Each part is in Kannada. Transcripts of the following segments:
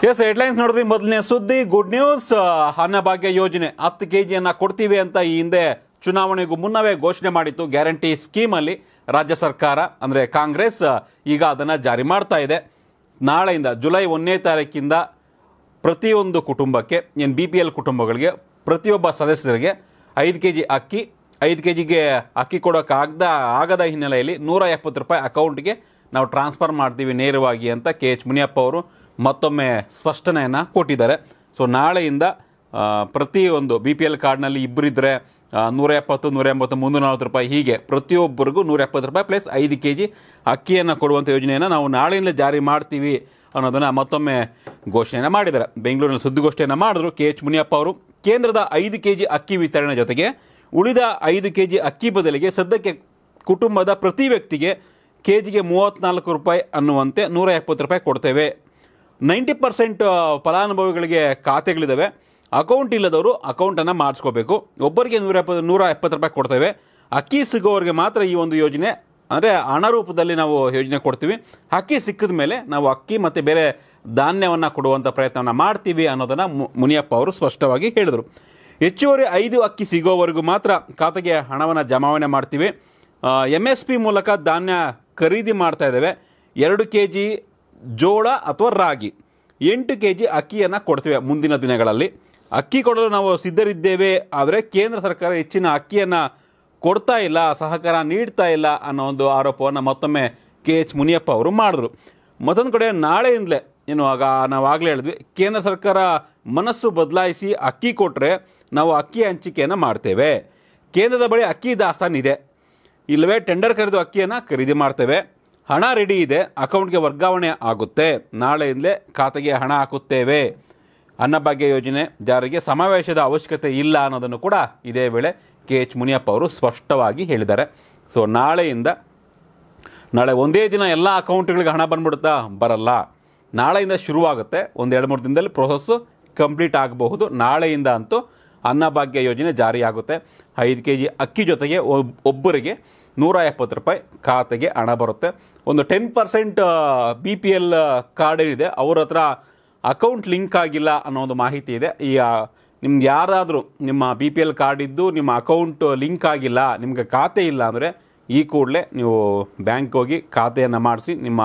ಎಸ್ ಹೆಡ್ಲೈನ್ಸ್ ನೋಡಿದ್ರಿ ಮೊದಲನೇ ಸುದ್ದಿ ಗುಡ್ ನ್ಯೂಸ್ ಅನ್ನಭಾಗ್ಯ ಯೋಜನೆ ಹತ್ತು ಕೆ ಜಿಯನ್ನು ಕೊಡ್ತೀವಿ ಅಂತ ಈ ಹಿಂದೆ ಚುನಾವಣೆಗೂ ಮುನ್ನವೇ ಘೋಷಣೆ ಮಾಡಿತ್ತು ಗ್ಯಾರಂಟಿ ಸ್ಕೀಮಲ್ಲಿ ರಾಜ್ಯ ಸರ್ಕಾರ ಅಂದರೆ ಕಾಂಗ್ರೆಸ್ ಆ, ಈಗ ಅದನ್ನು ಜಾರಿ ಮಾಡ್ತಾ ಇದೆ ನಾಳೆಯಿಂದ ಜುಲೈ ಒಂದನೇ ತಾರೀಕಿಂದ ಪ್ರತಿಯೊಂದು ಕುಟುಂಬಕ್ಕೆ ಏನು ಬಿ ಪಿ ಎಲ್ ಕುಟುಂಬಗಳಿಗೆ ಪ್ರತಿಯೊಬ್ಬ ಸದಸ್ಯರಿಗೆ ಐದು ಕೆ ಜಿ ಅಕ್ಕಿ ಐದು ಕೆ ಜಿಗೆ ಅಕ್ಕಿ ಕೊಡೋಕ್ಕಾಗದ ಆಗದ ಹಿನ್ನೆಲೆಯಲ್ಲಿ ನೂರ ಎಪ್ಪತ್ತು ರೂಪಾಯಿ ಅಕೌಂಟ್ಗೆ ನಾವು ಟ್ರಾನ್ಸ್ಫರ್ ಮಾಡ್ತೀವಿ ನೇರವಾಗಿ ಅಂತ ಕೆ ಎಚ್ ಮುನಿಯಪ್ಪ ಅವರು ಮತ್ತೊಮ್ಮೆ ಸ್ಪಷ್ಟನೆಯನ್ನು ಕೊಟ್ಟಿದ್ದಾರೆ ಸೊ ನಾಳೆಯಿಂದ ಆ, ಪ್ರತಿಯೊಂದು ಬಿ ಪಿ ಎಲ್ ಕಾರ್ಡ್ನಲ್ಲಿ ಇಬ್ಬರಿದ್ದರೆ ನೂರ ಎಪ್ಪತ್ತು ನೂರ ಎಂಬತ್ತು ಮುನ್ನೂರ ನಲ್ವತ್ತು ರೂಪಾಯಿ ಹೀಗೆ ಪ್ರತಿಯೊಬ್ಬರಿಗೂ ನೂರ ಎಪ್ಪತ್ತು ರೂಪಾಯಿ ಪ್ಲಸ್ ಐದು ಕೆ ಜಿ ಅಕ್ಕಿಯನ್ನು ಕೊಡುವಂಥ ಯೋಜನೆಯನ್ನು ನಾವು ನಾಳೆಯಿಂದ ಜಾರಿ ಮಾಡ್ತೀವಿ ಅನ್ನೋದನ್ನು ಮತ್ತೊಮ್ಮೆ ಘೋಷಣೆಯನ್ನು ಮಾಡಿದ್ದಾರೆ ಬೆಂಗಳೂರಿನಲ್ಲಿ ಸುದ್ದಿಗೋಷ್ಠಿಯನ್ನು ಮಾಡಿದ್ರು ಕೆ ಎಚ್ ಮುನಿಯಪ್ಪ ಅವರು ಕೇಂದ್ರದ ಐದು ಕೆ ಜಿ ಅಕ್ಕಿ ವಿತರಣೆ ಜೊತೆಗೆ ಉಳಿದ ಐದು ಕೆ ಜಿ ಅಕ್ಕಿ ಬದಲಿಗೆ ಸದ್ಯಕ್ಕೆ ಕುಟುಂಬದ ಪ್ರತಿ ವ್ಯಕ್ತಿಗೆ ಕೆ ಜಿಗೆ ಮೂವತ್ತ್ನಾಲ್ಕು ರೂಪಾಯಿ ಅನ್ನುವಂತೆ ನೂರ ಎಪ್ಪತ್ತು ರೂಪಾಯಿ ಕೊಡ್ತೇವೆ ನೈಂಟಿ ಪರ್ಸೆಂಟ್ ಫಲಾನುಭವಿಗಳಿಗೆ ಖಾತೆಗಳಿದ್ದಾವೆ ಅಕೌಂಟ್ ಇಲ್ಲದವರು ಅಕೌಂಟನ್ನು ಮಾಡಿಸ್ಕೋಬೇಕು ಒಬ್ಬರಿಗೆ ನೂರ ಎಪ್ಪತ್ತು ನೂರ ಎಪ್ಪತ್ತು ರೂಪಾಯಿ ಕೊಡ್ತೇವೆ ಅಕ್ಕಿ ಸಿಗೋರಿಗೆ ಮಾತ್ರ ಈ ಒಂದು ಯೋಜನೆ ಅಂದರೆ ಹಣ ರೂಪದಲ್ಲಿ ನಾವು ಯೋಜನೆ ಕೊಡ್ತೀವಿ ಅಕ್ಕಿ ಸಿಕ್ಕಿದ ಮೇಲೆ ನಾವು ಅಕ್ಕಿ ಮತ್ತು ಬೇರೆ ಧಾನ್ಯವನ್ನು ಕೊಡುವಂಥ ಪ್ರಯತ್ನವನ್ನು ಮಾಡ್ತೀವಿ ಅನ್ನೋದನ್ನು ಮು- ಮುನಿಯಪ್ಪ ಅವರು ಸ್ಪಷ್ಟವಾಗಿ ಹೇಳಿದರು ಹೆಚ್ಚುವರಿ ಐದು ಅಕ್ಕಿ ಸಿಗೋವರೆಗೂ ಮಾತ್ರ ಖಾತೆಗೆ ಹಣವನ್ನು ಜಮಾವಣೆ ಮಾಡ್ತೀವಿ ಎಮ್ ಎಸ್ ಪಿ ಮೂಲಕ ಧಾನ್ಯ ಖರೀದಿ ಮಾಡ್ತಾ ಇದ್ದೇವೆ ಎರಡು ಕೆ ಜಿ ಜೋಳ ಅಥವಾ ರಾಗಿ ಎಂಟು ಕೆ ಜಿ ಅಕ್ಕಿಯನ್ನು ಕೊಡ್ತೇವೆ ಮುಂದಿನ ದಿನಗಳಲ್ಲಿ ಅಕ್ಕಿ ಕೊಡಲು ನಾವು ಸಿದ್ಧರಿದ್ದೇವೆ ಆದರೆ ಕೇಂದ್ರ ಸರ್ಕಾರ ಹೆಚ್ಚಿನ ಅಕ್ಕಿಯನ್ನು ಕೊಡ್ತಾ ಇಲ್ಲ ಸಹಕಾರ ನೀಡ್ತಾ ಇಲ್ಲ ಅನ್ನೋ ಒಂದು ಆರೋಪವನ್ನು ಮತ್ತೊಮ್ಮೆ ಕೆ ಎಚ್ ಮುನಿಯಪ್ಪ ಅವರು ಮಾಡಿದ್ರು ಮತ್ತೊಂದು ಕಡೆ ನಾಳೆಯಿಂದಲೇ ಏನು ಆಗ ನಾವು ಆಗಲೇ ಹೇಳಿದ್ವಿ ಕೇಂದ್ರ ಸರ್ಕಾರ ಮನಸ್ಸು ಬದಲಾಯಿಸಿ ಅಕ್ಕಿ ಕೊಟ್ಟರೆ ನಾವು ಅಕ್ಕಿ ಹಂಚಿಕೆಯನ್ನು ಮಾಡ್ತೇವೆ ಕೇಂದ್ರದ ಬಳಿ ಅಕ್ಕಿ ದಾಸ್ತಾನು ಇದೆ ಇಲ್ಲವೇ ಟೆಂಡರ್ ಕರೆದು ಅಕ್ಕಿಯನ್ನು ಖರೀದಿ ಮಾಡ್ತೇವೆ ಹಣ ರೆಡಿ ಇದೆ ಅಕೌಂಟ್ಗೆ ವರ್ಗಾವಣೆ ಆಗುತ್ತೆ ನಾಳೆಯಿಂದಲೇ ಖಾತೆಗೆ ಹಣ ಹಾಕುತ್ತೇವೆ ಅನ್ನಭಾಗ್ಯ ಯೋಜನೆ ಜಾರಿಗೆ ಸಮಾವೇಶದ ಅವಶ್ಯಕತೆ ಇಲ್ಲ ಅನ್ನೋದನ್ನು ಕೂಡ ಇದೇ ವೇಳೆ ಕೆ ಎಚ್ ಮುನಿಯಪ್ಪ ಅವರು ಸ್ಪಷ್ಟವಾಗಿ ಹೇಳಿದ್ದಾರೆ ಸೊ ನಾಳೆಯಿಂದ ನಾಳೆ ಒಂದೇ ದಿನ ಎಲ್ಲ ಅಕೌಂಟ್ಗಳಿಗೆ ಹಣ ಬಂದ್ಬಿಡುತ್ತಾ ಬರಲ್ಲ ನಾಳೆಯಿಂದ ಶುರುವಾಗುತ್ತೆ ಒಂದು ಎರಡು ಮೂರು ದಿನದಲ್ಲಿ ಪ್ರೊಸೆಸ್ಸು ಕಂಪ್ಲೀಟ್ ಆಗಬಹುದು ನಾಳೆಯಿಂದ ಅಂತೂ ಅನ್ನಭಾಗ್ಯ ಯೋಜನೆ ಜಾರಿಯಾಗುತ್ತೆ ಐದು ಕೆ ಜಿ ಅಕ್ಕಿ ಜೊತೆಗೆ ಒಬ್ ಒಬ್ಬರಿಗೆ ನೂರ ಎಪ್ಪತ್ತು ರೂಪಾಯಿ ಖಾತೆಗೆ ಹಣ ಬರುತ್ತೆ ಒಂದು ten percent B P L card ಏನಿದೆ ಅವ್ರ ಹತ್ರ ಅಕೌಂಟ್ ಲಿಂಕ್ ಆಗಿಲ್ಲ ಅನ್ನೋ ಒಂದು ಮಾಹಿತಿ ಇದೆ ಈ ಆ, ನಿಮ್ಗೆ ಯಾರಾದರೂ ನಿಮ್ಮ ಬಿ ಪಿ ಎಲ್ ಕಾರ್ಡ್ ಇದ್ದು ನಿಮ್ಮ ಅಕೌಂಟ್ ಲಿಂಕ್ ಆಗಿಲ್ಲ ನಿಮಗೆ ಖಾತೆ ಇಲ್ಲ ಅಂದರೆ ಈ ಕೂಡಲೇ ನೀವು ಬ್ಯಾಂಕ್ ಹೋಗಿ ಖಾತೆಯನ್ನು ಮಾಡಿಸಿ ನಿಮ್ಮ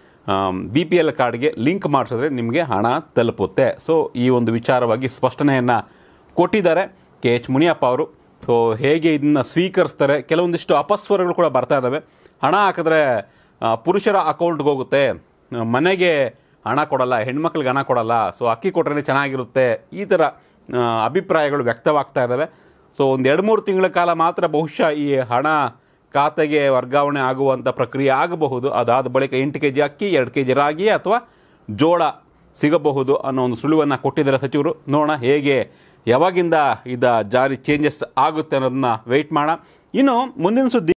ಬಿ ಪಿ ಎಲ್ ಕಾರ್ಡ್ಗೆ ಲಿಂಕ್ ಮಾಡಿಸಿದ್ರೆ ನಿಮಗೆ ಹಣ ತಲುಪುತ್ತೆ ಸೊ ಈ ಒಂದು ವಿಚಾರವಾಗಿ ಸ್ಪಷ್ಟನೆಯನ್ನು ಕೊಟ್ಟಿದ್ದಾರೆ ಕೆ ಎಚ್ ಮುನಿಯಪ್ಪ ಅವರು ಸೊ ಹೇಗೆ ಇದನ್ನು ಸ್ವೀಕರಿಸ್ತಾರೆ ಕೆಲವೊಂದಿಷ್ಟು ಅಪಸ್ವರಗಳು ಕೂಡ ಬರ್ತಾ ಇದ್ದಾವೆ ಹಣ ಹಾಕಿದ್ರೆ ಆ, ಪುರುಷರ ಅಕೌಂಟ್ಗೆ ಹೋಗುತ್ತೆ ಆ, ಮನೆಗೆ ಹಣ ಕೊಡಲ್ಲ ಹೆಣ್ಮಕ್ಳಿಗೆ ಹಣ ಕೊಡಲ್ಲ ಸೊ ಅಕ್ಕಿ ಕೊಟ್ಟರೆ ಚೆನ್ನಾಗಿರುತ್ತೆ ಈ ಥರ ಆ, ಅಭಿಪ್ರಾಯಗಳು ವ್ಯಕ್ತವಾಗ್ತಾ ಇದ್ದಾವೆ ಸೊ ಒಂದು ಎರಡು ಮೂರು ತಿಂಗಳ ಕಾಲ ಮಾತ್ರ ಬಹುಶಃ ಈ ಹಣ ಖಾತೆಗೆ ವರ್ಗಾವಣೆ ಆಗುವಂಥ ಪ್ರಕ್ರಿಯೆ ಆಗಬಹುದು ಅದಾದ ಬಳಿಕ ಎಂಟು ಕೆ ಜಿ ಅಕ್ಕಿ ಎರಡು ಕೆ ಜಿ ರಾಗಿ ಅಥವಾ ಜೋಳ ಸಿಗಬಹುದು ಅನ್ನೋ ಒಂದು ಸುಳಿವನ್ನು ಕೊಟ್ಟಿದ್ದಾರೆ ಸಚಿವರು ನೋಡೋಣ ಹೇಗೆ ಯಾವಾಗಿಂದ ಇದ ಜಾರಿ ಚೇಂಜಸ್ ಆಗುತ್ತೆ ಅನ್ನೋದನ್ನ ವೆಯ್ಟ್ ಮಾಡೋಣ ಇನ್ನು ಮುಂದಿನ ಸುದ್ದಿ